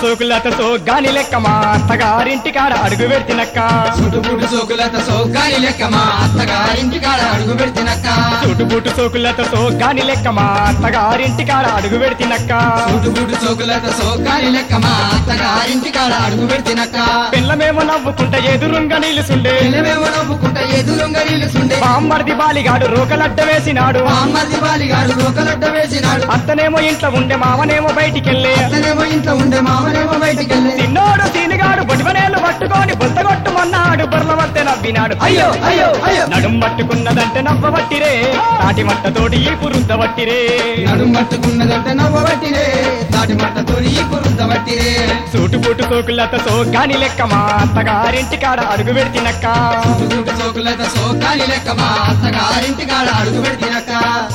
సోకులతో గాని లెక్క మా అత్తగారింటి కాడ అడుగు పెడితినక్క చుట్టుపుట్టు సోకులతో సోకాని లెక్క మా అత్తగారింటి కాడ అడుగు పెడితినక్క చుట్టుబుట్టు సోకులతో గాని లెక్క మా అత్తగారింటి కాడ అడుగు పెడితినక్క చుట్టుపుట్టు సోకులతో సోకాని లెక్క మా అత్తగారింటి కాడ అడుగు పెడితినక్క పిల్లమేమో నవ్వుకుంటే ఎదురుంగా నిలుసుండే పిల్లమేమో నవ్వుకుంట ఎదురుంగ నిలుసుండే బామ్మర్ది బాలిగాడు రోకలడ్డ వేసినాడు అమ్మది బాలిగాడు రోకలడ్డ వేసినాడు అత్తనేమో ఇంట్లో ఉండే మామనేమో బయటికెళ్ళి అతనేమో ఇంట్లో ఉండే మామనేమో బయటికెళ్ళి తిన్నోడు సీనిగాడు బొటివనేలు పట్టుకొని బొత్తగొట్టుమన్నాడు బొర్ల వస్తే నవ్వినాడు అయ్యో అయ్యో అయ్యో నడుం పట్టుకున్నదంటే నవ్వబట్టిరే తాటి మట్టతోటి ఈ పురుద్ద వట్టిరే నడుం పట్టుకున్నదంటే నవ్వబట్టిరే తాటి మట్టతో ఈ పురుద్దబట్టిరే సూటుబూటు సోకులతో సోగాని లెక్క మా అత్తగారింటి కాడ అడుగు పెడితినక్క చుట్టుపుట్టు సోకులతో సోకాని లెక్క మా అత్తగారింటి కాడ అడుగు పెడితినక్క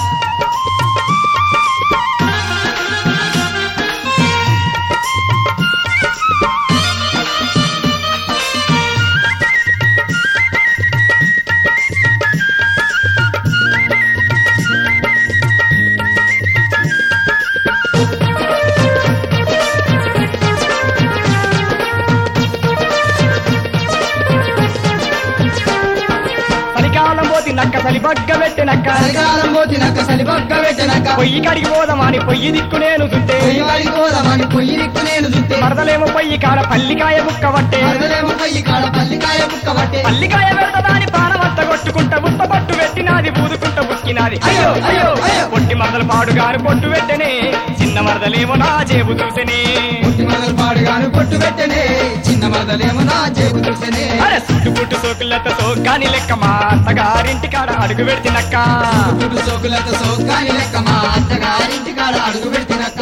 చలికాలం పోతి నక్క చలిబగ్గ పెట్టినక్క చలికాలం పోతినక్క చలిపక్క పెట్టినక్క పొయ్యి కడిగి పోదామని పొయ్యి దిక్కు నేను చుట్టే పొయ్యి వాడి పోదామని పొయ్యి దిక్కు నేను చుట్టే మరదలేమో పొయ్యి కాడ పల్లికాయ ముక్క పట్టే మరదలేమో పొయ్యి కాడ పల్లికాయ ముక్క పట్టే పల్లికాయ పెడతదాని పానమంత కొట్టుకుంట ఉత్త పట్టు పెట్టినాది బూదుకుంట బుక్కినాది అయ్యో అయ్యో అయ్యో పొట్టి మరదలు పాడుగాను పొట్టు పెట్టనే చిన్న మరదలేమో నా జేబు చూసెనే పుట్టి మొదలు పాడుగాను పొట్టు పెట్టనే చిన్న మరదలేమో నా జేబు చూసెనే అరే సుట్టుపుట్టు సోకులతో కాని లెక్క మా అత్తగారింటి కాడ అడుగు పెడితినక్క పుట్టు సోకులతో సోకాని లెక్క మా అత్తగారింటి కాడ అడుగు పెట్టినక్క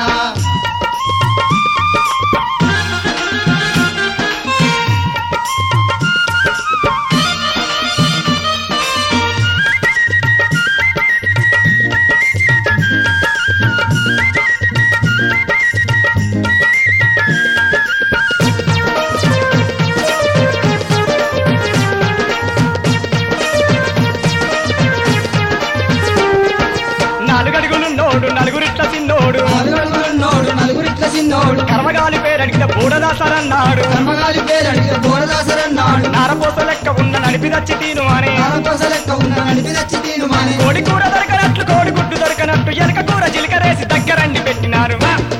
నాలుగడుగులు నోడు నలుగురిట్ల తిన్నోడు నలుగురున్నోడు నలుగురిట్ల చిన్నోడు కర్మగాలి పేరడిగితే బూడదాసరన్నాడు కర్మగాలి పేరు అడిగితే బోరదాసరన్నాడు నారపోస లెక్క ఉన్న నడిపిదచ్చి తీను అనే నారకోస లెక్క ఉన్న నడిపి తెచ్చి తీను మాని కోడి కూర దొరకనట్లు కోడి గుడ్డు దొరకనట్టు ఎనక కూర జీలకరేసి దగ్గరండి పెట్టినారు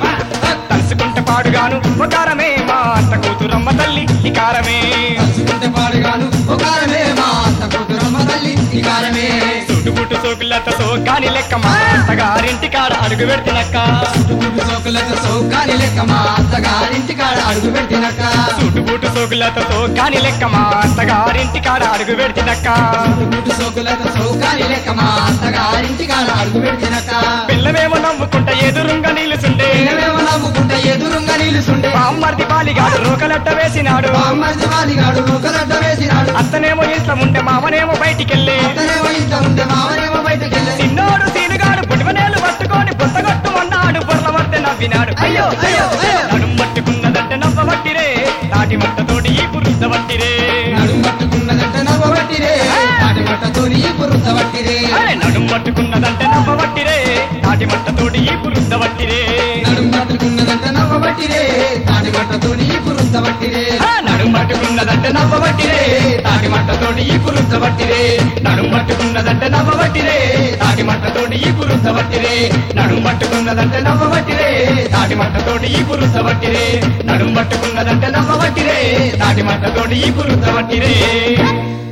తలుసుకుంటే పాడుగాను ఒకరమే మా అత్త కూతురమ్మ తల్లి ఈ కారమే తలుచుకుంటే పాడుగాను ఒకారమే మా అత్త కూతురమ్మ తల్లి ఈ కారమే చుట్టుపుట్టు సోకులతో సోకాని లెక్క మా అత్తగారింటి కాడ అడుగు పెడితినక్క చుట్టుపుట్టు సోకులతో సోకాని లెక్క మా అత్తగారింటి కాడ అడుగు పెట్టినక్క చుట్టుపుట్టు సోకులతో సోకాని లెక్క మా అత్తగారింటి కాడ అడుగు పెడితినక్క చుట్టుపుట్టు సోకులతో సోకాని లెక్క మా అత్తగారింటి కాడ అడుగు పెట్టినక్క పిల్లమేమో నవ్వుకుంటా ఎదురుంగా నిలుచుండే పిల్లమేమో నవ్వుకుంటే ఎదురుంగా నిలుసుండే బామ్మర్ది బాలిగాడు రోకలట్ట వేసినాడు అమ్మది వాలిగాడు ఒకరడ్డ వేసినాడు అత్తనేమో ఇంట్లో ఉండే మామనేమో బయటికెళ్ళి అతనేమో ఇంట్లో ఉంటే మామనేమో బయటకెళ్ళి చిన్నోడు సీనుగాడు పుట్టుమనేలు పట్టుకొని బుత్తగొట్టుమన్నాడు బొర్ల పడితే నవ్వినాడు అయ్యో అయ్యో అయ్యో నడుం పట్టుకున్నదంటే నవ్వబట్టిరే తాటి మట్టతోటి ఈ పురుద్ద పట్టిరే నడుం పట్టుకున్నదంటే నవ్వబట్టిరే తాటి మట్టతో నీ పురుత బట్టిరే అరే నడుం పట్టుకున్నదంటే నవ్వబట్టిరే తాటి మట్టతోటి ఈ పురుద్ద పట్టిరే నడుం పట్టుకున్నదంటే నవ్వబట్టిరే తాటి మట్టతో నీ పురుత బట్టిరే ఆ, నడుం పట్టుకున్నదంటే నవ్వబట్టిరే తాటి మట్టతోటి ఈ పురుద్ద పట్టిరే నడుం పట్టుకున్నదంటే నవ్వబట్టిరే తాటి మట్టతోటి ఈ పురుద్ద పట్టిరే నడుం పట్టుకున్నదంటే నవ్వబట్టిరే తాటి మట్టతోటి ఈ పురుద్ద పట్టిరే నడుం పట్టుకున్నదంటే నవ్వబట్టిరే తాటి మట్టతోటి ఈ పురుద్ద పట్టిరే